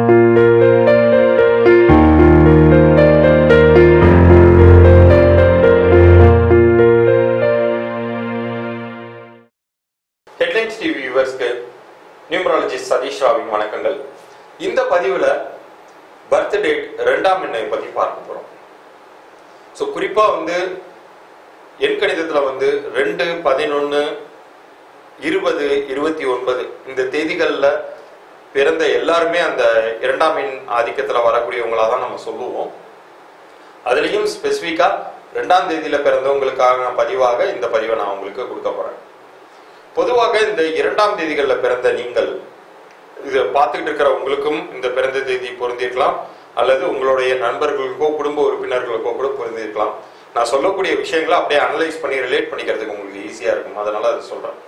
headlines TV வியூவர்ஸ்க்கு numerologist Satish ராவின் வணக்கங்கள் இந்த பதிவில் பர்த் டேட் ரெண்டாம் எண்ணை பற்றி பார்க்க போகிறோம் ஸோ குறிப்பாக வந்து எண் கணிதத்தில் வந்து ரெண்டு பதினொன்று இருபது இருபத்தி ஒன்பது இந்த தேதிகளில் பிறந்த எல்லாருமே அந்த இரண்டாம் எண் ஆதிக்கத்தில் வரக்கூடியவங்களாக தான் நம்ம சொல்லுவோம் அதுலேயும் ஸ்பெசிஃபிக்காக ரெண்டாம் தேதியில் பிறந்தவங்களுக்கான பதிவாக இந்த பதிவை நான் உங்களுக்கு கொடுக்க போகிறேன் பொதுவாக இந்த இரண்டாம் தேதிகளில் பிறந்த நீங்கள் இதை பார்த்துக்கிட்டு இருக்கிற உங்களுக்கும் இந்த பிறந்த தேதி பொருந்திருக்கலாம் அல்லது உங்களுடைய நண்பர்களுக்கோ குடும்ப உறுப்பினர்களுக்கோ கூட பொருந்திருக்கலாம் நான் சொல்லக்கூடிய விஷயங்களை அப்படியே அனலைஸ் பண்ணி ரிலேட் பண்ணிக்கிறதுக்கு உங்களுக்கு ஈஸியாக இருக்கும் அதனால அதை சொல்கிறேன்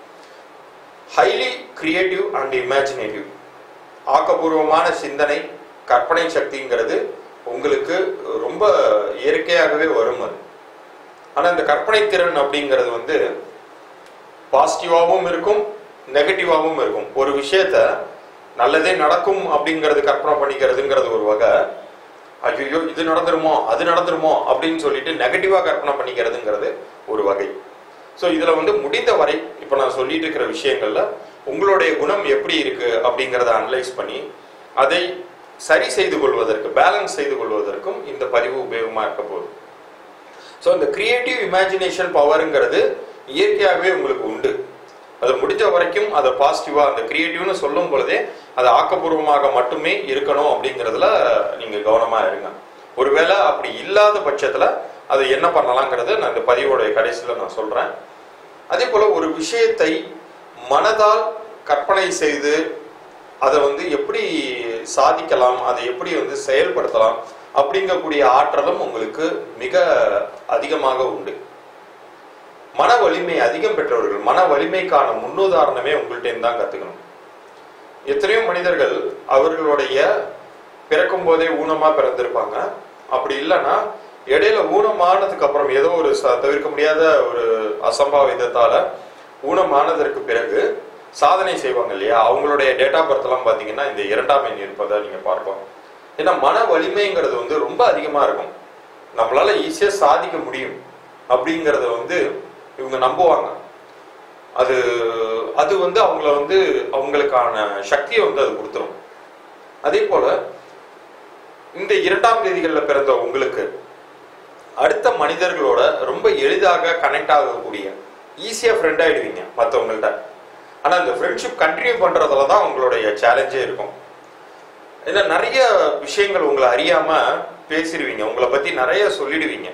ஹைலி கிரியேட்டிவ் அண்ட் இமேஜினேட்டிவ் ஆக்கப்பூர்வமான சிந்தனை கற்பனை சக்திங்கிறது உங்களுக்கு ரொம்ப இயற்கையாகவே வரும் அது ஆனால் இந்த கற்பனை திறன் அப்படிங்கிறது வந்து பாசிட்டிவாகவும் இருக்கும் நெகட்டிவாகவும் இருக்கும் ஒரு விஷயத்த நல்லதே நடக்கும் அப்படிங்கிறது கற்பனை பண்ணிக்கிறதுங்கிறது ஒரு வகை ஐயோ இது நடந்துருமோ அது நடந்துருமோ அப்படின்னு சொல்லிட்டு நெகட்டிவாக கற்பனை பண்ணிக்கிறதுங்கிறது ஒரு வகை ஸோ இதில் வந்து முடிந்த வரை இப்போ நான் சொல்லிட்டு இருக்கிற விஷயங்கள்ல உங்களுடைய குணம் எப்படி இருக்கு அப்படிங்கிறத அனலைஸ் பண்ணி அதை சரி செய்து கொள்வதற்கு பேலன்ஸ் செய்து கொள்வதற்கும் இந்த பதிவு உபயோகமாக இருக்க போகுது ஸோ இந்த கிரியேட்டிவ் இமேஜினேஷன் பவருங்கிறது இயற்கையாகவே உங்களுக்கு உண்டு அது முடிஞ்ச வரைக்கும் அதை பாசிட்டிவா அந்த கிரியேட்டிவ்னு சொல்லும் பொழுதே அது ஆக்கப்பூர்வமாக மட்டுமே இருக்கணும் அப்படிங்கிறதுல நீங்க கவனமா இருங்க ஒருவேளை அப்படி இல்லாத பட்சத்துல அதை என்ன பண்ணலாங்கிறத நான் இந்த பதிவோட கடைசியில் நான் சொல்றேன் அதே போல ஒரு விஷயத்தை மனதால் கற்பனை செய்து அதை வந்து எப்படி சாதிக்கலாம் அதை எப்படி வந்து செயல்படுத்தலாம் அப்படிங்கக்கூடிய ஆற்றலும் உங்களுக்கு மிக அதிகமாக உண்டு மன வலிமை அதிகம் பெற்றவர்கள் மன வலிமைக்கான முன்னுதாரணமே உங்கள்கிட்ட தான் கத்துக்கணும் எத்தனையோ மனிதர்கள் அவர்களுடைய பிறக்கும் போதே ஊனமா பிறந்திருப்பாங்க அப்படி இல்லைன்னா இடையில ஊனமானதுக்கு அப்புறம் ஏதோ ஒரு ச- தவிர்க்க முடியாத ஒரு அசம்பாவிதத்தால ஊனமானதற்கு பிறகு சாதனை செய்வாங்க இல்லையா அவங்களுடைய டேட்டா பர்த் எல்லாம் பாத்தீங்கன்னா இந்த இரண்டாம் எண் இருப்பதை நீங்க பார்க்கலாம் ஏன்னா மன வலிமைங்கிறது வந்து ரொம்ப அதிகமா இருக்கும் நம்மளால ஈஸியா சாதிக்க முடியும் அப்படிங்கறத வந்து இவங்க நம்புவாங்க அது அது வந்து அவங்கள வந்து அவங்களுக்கான சக்தியை வந்து அது கொடுத்துரும் அதே போல இந்த இரண்டாம் தேதிகளில் பிறந்த உங்களுக்கு அடுத்த மனிதர்களோட ரொம்ப எளிதாக கனெக்ட் ஆகக்கூடிய ஈஸியா ஃப்ரெண்ட் ஆயிடுவீங்க மற்றவங்கள்ட்ட ஆனா இந்த ஃப்ரெண்ட்ஷிப் கண்டினியூ பண்றதுல தான் உங்களுடைய சேலஞ்சே இருக்கும் ஏன்னா நிறைய விஷயங்கள் உங்களை அறியாம பேசிடுவீங்க உங்களை பத்தி நிறைய சொல்லிடுவீங்க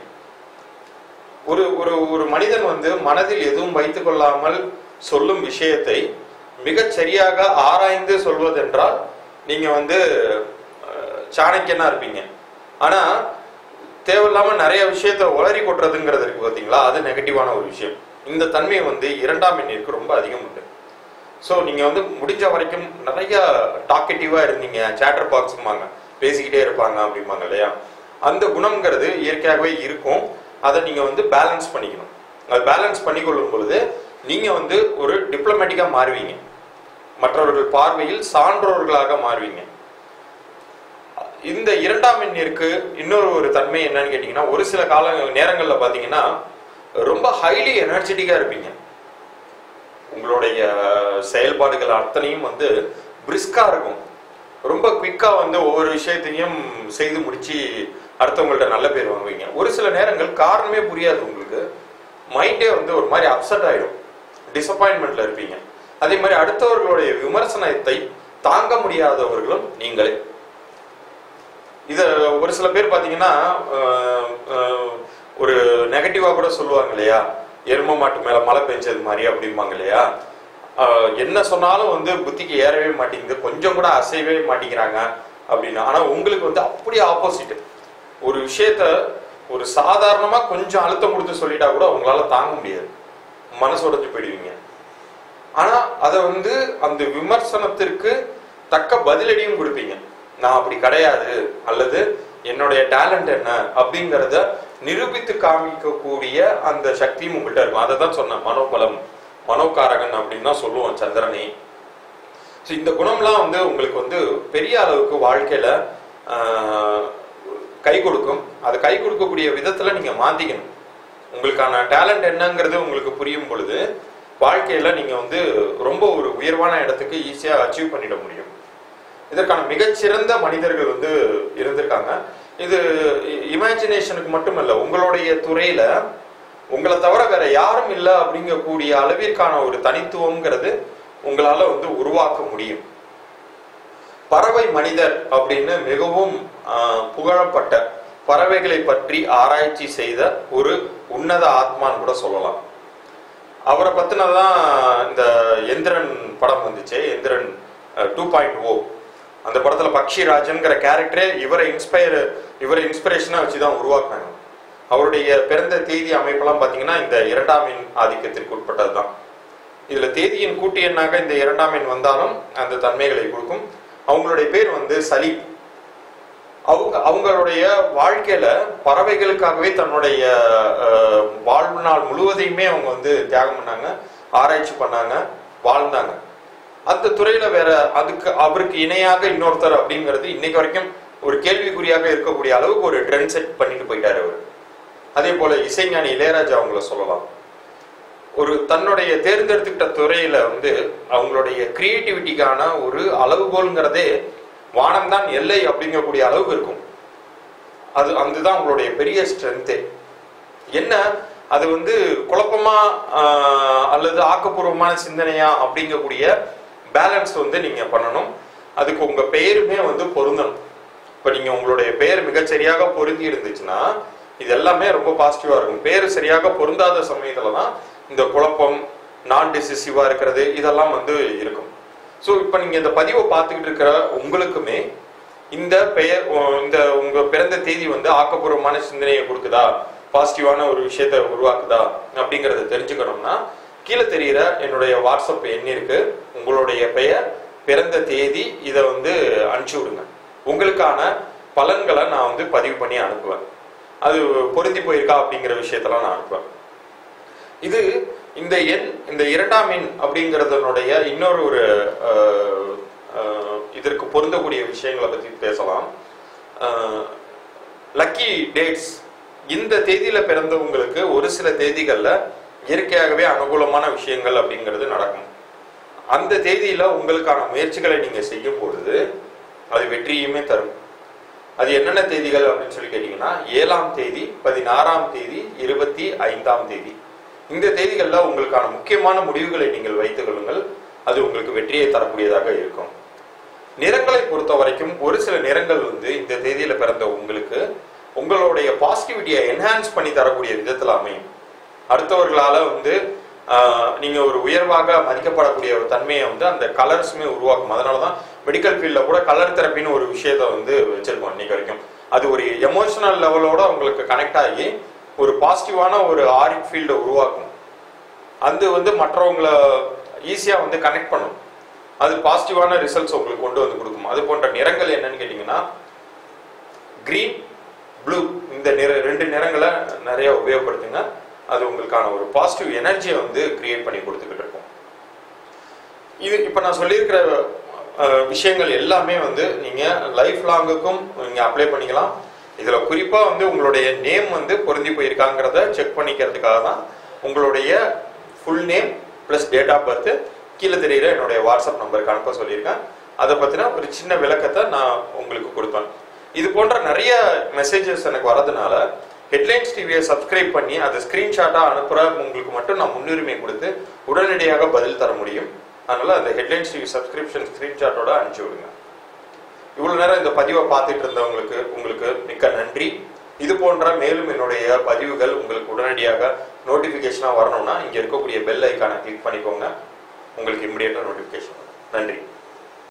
ஒரு ஒரு ஒரு மனிதன் வந்து மனதில் எதுவும் வைத்துக் கொள்ளாமல் சொல்லும் விஷயத்தை மிகச் சரியாக ஆராய்ந்து சொல்வதென்றால் நீங்க வந்து அஹ், சாணக்கியனா இருப்பீங்க ஆனா தேவையில்லாம நிறைய விஷயத்த உளறி கொட்டுறதுங்கிறது இருக்கு பாத்தீங்களா அது நெகட்டிவான ஒரு விஷயம் இந்த தன்மை வந்து இரண்டாம் எண்ணிற்கு ரொம்ப அதிகம் உண்டு ஸோ நீங்க வந்து முடிஞ்ச வரைக்கும் நிறைய டாக்கெட்டிவா இருந்தீங்க சேட்டர் பாக்ஸுமாங்க பேசிக்கிட்டே இருப்பாங்க அப்படிம்பாங்க இல்லையா அந்த குணம்ங்கிறது இயற்கையாகவே இருக்கும் அதை நீங்க வந்து பேலன்ஸ் பண்ணிக்கணும் அது பேலன்ஸ் பண்ணிக்கொள்ளும் பொழுது நீங்க வந்து ஒரு டிப்ளமேட்டிக்கா மாறுவீங்க மற்றவர்கள் பார்வையில் சான்றோர்களாக மாறுவீங்க இந்த இரண்டாம் எண்ணிற்கு இன்னொரு ஒரு தன்மை என்னன்னு கேட்டீங்கன்னா ஒரு சில கால நேரங்கள்ல பாத்தீங்கன்னா ரொம்ப ஹைலி எனர்ஜெட்டிக்கா இருப்பீங்க உங்களுடைய செயல்பாடுகள் அத்தனையும் வந்து பிரிஸ்கா இருக்கும் ரொம்ப குவிக்கா வந்து ஒவ்வொரு விஷயத்தையும் செய்து முடிச்சு அடுத்தவங்கள்ட்ட நல்ல பேர் வாங்குவீங்க ஒரு சில நேரங்கள் காரணமே புரியாது உங்களுக்கு மைண்டே வந்து ஒரு மாதிரி அப்செட் ஆயிடும் டிசப்பாயின்மெண்ட்ல இருப்பீங்க அதே மாதிரி அடுத்தவர்களுடைய விமர்சனத்தை தாங்க முடியாதவர்களும் நீங்களே இத ஒரு சில பேர் பாத்தீங்கன்னா அஹ், அஹ், ஒரு நெகட்டிவா கூட சொல்லுவாங்க இல்லையா எரும மாட்டு மேல மழை பெஞ்சது மாதிரி அப்படிம்பாங்க இல்லையா அஹ், என்ன சொன்னாலும் வந்து புத்திக்கு ஏறவே மாட்டேங்குது கொஞ்சம் கூட அசையவே மாட்டேங்கிறாங்க அப்படின்னு ஆனா உங்களுக்கு வந்து அப்படியே ஆப்போசிட் ஒரு விஷயத்த ஒரு சாதாரணமா கொஞ்சம் அழுத்தம் கொடுத்து சொல்லிட்டா கூட உங்களால தாங்க முடியாது மனசு உடைஞ்சு போயிடுவீங்க ஆனா அதை வந்து அந்த விமர்சனத்திற்கு தக்க பதிலடியும் கொடுப்பீங்க நான் அப்படி கிடையாது அல்லது என்னுடைய டேலண்ட் என்ன அப்படிங்கிறத நிரூபித்து காமிக்கக்கூடிய அந்த சக்தியும் உங்கள்கிட்ட இருக்கும் அதை தான் சொன்னேன் மனோபலம் மனோகாரகன் அப்படின்னு தான் சொல்லுவோம் சந்திரனை ஸோ இந்த குணம்லாம் வந்து உங்களுக்கு வந்து பெரிய அளவுக்கு வாழ்க்கையில ஆஹ், கை கொடுக்கும் அது கை கொடுக்கக்கூடிய விதத்துல நீங்க மாத்திக்கணும் உங்களுக்கான டேலண்ட் என்னங்கிறது உங்களுக்கு புரியும் பொழுது வாழ்க்கையில நீங்க வந்து ரொம்ப ஒரு உயர்வான இடத்துக்கு ஈஸியா அச்சீவ் பண்ணிட முடியும் இதற்கான மிகச்சிறந்த மனிதர்கள் வந்து இருந்திருக்காங்க இது இமேஜினேஷனுக்கு மட்டுமல்ல உங்களுடைய துறையில உங்களை தவிர வேற யாரும் இல்லை அப்படிங்கக்கூடிய அளவிற்கான ஒரு தனித்துவம்ங்கிறது உங்களால வந்து உருவாக்க முடியும் பறவை மனிதர் அப்படின்னு மிகவும் ஆஹ், புகழப்பட்ட பறவைகளை பற்றி ஆராய்ச்சி செய்த ஒரு உன்னத ஆத்மான்னு கூட சொல்லலாம் அவரை பத்தினதான் இந்த எந்திரன் படம் வந்துச்சு எந்திரன் டூ பாயிண்ட் ஓ அந்த படத்துல பக்ஷிராஜன்கிற கேரக்டரே இவரை இன்ஸ்பயர் இவரை இன்ஸ்பிரேஷனா வச்சு தான் உருவாக்குனாங்க அவருடைய பிறந்த தேதி அமைப்பெல்லாம் பாத்தீங்கன்னா இந்த இரண்டாம் எண் ஆதிக்கத்திற்கு உட்பட்டது தான் இதுல தேதியின் கூட்டு எண்ணாக இந்த இரண்டாம் எண் வந்தாலும் அந்த தன்மைகளை கொடுக்கும் அவங்களுடைய பேர் வந்து சலீப் அவங்க அவங்களுடைய வாழ்க்கையில பறவைகளுக்காகவே தன்னுடைய அஹ், வாழ்நாள் முழுவதையுமே அவங்க வந்து தியாகம் பண்ணாங்க ஆராய்ச்சி பண்ணாங்க வாழ்ந்தாங்க அந்த துறையில வேற அதுக்கு அவருக்கு இணையாக இன்னொருத்தர் அப்படிங்கிறது இன்னைக்கு வரைக்கும் ஒரு கேள்விக்குறியாக இருக்கக்கூடிய அளவுக்கு ஒரு ட்ரெண்ட் செட் பண்ணிட்டு போயிட்டாரு அவர் அதே போல இசைஞானி இளையராஜா அவங்கள சொல்லலாம் ஒரு தன்னுடைய தேர்ந்தெடுத்துக்கிட்ட துறையில வந்து அவங்களுடைய கிரியேட்டிவிட்டிக்கான ஒரு அளவுகோல்ங்கிறதே வானம் தான் எல்லை அப்படிங்கக்கூடிய அளவுக்கு இருக்கும் அது அதுதான் உங்களுடைய பெரிய ஸ்ட்ரென்த்தே என்ன அது வந்து குழப்பமா ஆஹ், அல்லது ஆக்கப்பூர்வமான சிந்தனையா அப்படிங்கக்கூடிய பேலன்ஸ் வந்து நீங்க பண்ணணும் அதுக்கு உங்க பெயருமே வந்து பொருந்தணும் இப்ப நீங்க உங்களுடைய பெயர் மிகச்சரியாக பொருந்தி இருந்துச்சுன்னா இது எல்லாமே ரொம்ப பாசிட்டிவா இருக்கும் பேர் சரியாக பொருந்தாத சமயத்துல தான் இந்த குழப்பம் நான் டிசிசிவா இருக்கிறது இதெல்லாம் வந்து இருக்கும் ஸோ இப்போ நீங்க இந்த பதிவை பார்த்துக்கிட்டு இருக்கிற உங்களுக்குமே இந்த பெயர் உ- இந்த உங்க பிறந்த தேதி வந்து ஆக்கப்பூர்வமான சிந்தனையை கொடுக்குதா பாசிட்டிவான ஒரு விஷயத்தை உருவாக்குதா அப்படிங்கறத தெரிஞ்சுக்கணும்னா கீழே தெரிகிற என்னுடைய வாட்ஸ்அப் எண் இருக்கு உங்களுடைய பெயர் பிறந்த தேதி இதை வந்து அனுப்பிச்சு விடுங்க உங்களுக்கான பலன்களை நான் வந்து பதிவு பண்ணி அனுப்புவேன் அது பொருந்தி போயிருக்கா அப்படிங்கிற விஷயத்தெல்லாம் நான் அனுப்புவேன் இது இந்த எண் இந்த இரண்டாம் எண் அப்படிங்கிறதனுடைய இன்னொரு ஒரு அஹ், அஹ், இதற்கு பொருந்தக்கூடிய விஷயங்களை பத்தி பேசலாம் லக்கி டேட்ஸ் இந்த தேதியில பிறந்தவங்களுக்கு ஒரு சில தேதிகள்ல இயற்கையாகவே அனுகூலமான விஷயங்கள் அப்படிங்கிறது நடக்கும் அந்த தேதியில உங்களுக்கான முயற்சிகளை நீங்க செய்யும் பொழுது அது வெற்றியுமே தரும் அது என்னென்ன தேதிகள் அப்படின்னு சொல்லி கேட்டீங்கன்னா ஏழாம் தேதி பதினாறாம் தேதி இருபத்தி ஐந்தாம் தேதி இந்த தேதிகள்ல உங்களுக்கான முக்கியமான முடிவுகளை நீங்கள் வைத்துக் கொள்ளுங்கள் அது உங்களுக்கு வெற்றியை தரக்கூடியதாக இருக்கும் நிறங்களை பொறுத்த வரைக்கும் ஒரு சில நிறங்கள் வந்து இந்த தேதியில பிறந்த உங்களுக்கு உங்களுடைய பாசிட்டிவிட்டியை என்ஹான்ஸ் பண்ணி தரக்கூடிய விதத்துல அமையும் அடுத்தவர்களால வந்து ஆஹ், நீங்க ஒரு உயர்வாக மதிக்கப்படக்கூடிய ஒரு தன்மையை வந்து அந்த கலர்ஸுமே உருவாக்கும் அதனாலதான் மெடிக்கல் ஃபீல்டில் கூட கலர் தெரப்பின்னு ஒரு விஷயத்த வந்து வச்சிருக்கோம் இன்னைக்கு வரைக்கும் அது ஒரு எமோஷனல் லெவலோட உங்களுக்கு கனெக்ட் ஆகி ஒரு பாசிட்டிவான ஒரு ஆரிக் ஃபீல்டை உருவாக்கும் அது வந்து மற்றவங்கள ஈஸியாக வந்து கனெக்ட் பண்ணும் அது பாசிட்டிவான ரிசல்ட்ஸ் உங்களுக்கு கொண்டு வந்து கொடுக்கும் அது போன்ற நிறங்கள் என்னன்னு கேட்டிங்கன்னா கிரீன் ப்ளூ இந்த நிற ரெண்டு நிறங்களை நிறைய உபயோகப்படுத்துங்க அது உங்களுக்கான ஒரு பாசிட்டிவ் எனர்ஜியை வந்து கிரியேட் பண்ணி கொடுத்துக்கிட்டு இருக்கும் இது இப்போ நான் சொல்லியிருக்கிற அஹ், விஷயங்கள் எல்லாமே வந்து நீங்கள் லைஃப் லாங்குக்கும் நீங்கள் அப்ளை பண்ணிக்கலாம் இதில் குறிப்பாக வந்து உங்களுடைய நேம் வந்து பொருந்தி போயிருக்காங்கிறத செக் பண்ணிக்கிறதுக்காக தான் உங்களுடைய full name plus date of birth கீழே தெரியுற என்னுடைய வாட்ஸ்அப் நம்பருக்கு அனுப்ப சொல்லியிருக்கேன் அதை பற்றின ஒரு சின்ன விளக்கத்தை நான் உங்களுக்கு கொடுப்பேன் இது போன்ற நிறைய மெசேஜஸ் எனக்கு வரதுனால ஹெட்லைன்ஸ் டிவியை சப்ஸ்கிரைப் பண்ணி அதை ஸ்க்ரீன்ஷாட்டாக அனுப்புகிற உங்களுக்கு மட்டும் நான் முன்னுரிமை கொடுத்து உடனடியாக பதில் தர முடியும் அதனால அந்த ஹெட்லைன்ஸ் டிவி சப்ஸ்கிரிப்ஷன் ஸ்க்ரீன்ஷாட்டோட அனுப்பிச்சு விடுங்க இவ்வளவு நேரம் இந்த பதிவை பார்த்துட்டு இருந்தவங்களுக்கு உங்களுக்கு மிக்க நன்றி இது போன்ற மேலும் என்னுடைய பதிவுகள் உங்களுக்கு உடனடியாக நோட்டிஃபிகேஷனாக வரணும்னா இங்கே இருக்கக்கூடிய பெல் ஐக்கானை கிளிக் பண்ணிக்கோங்க உங்களுக்கு இம்மிடியட்டாக நோட்டிஃபிகேஷன் நன்றி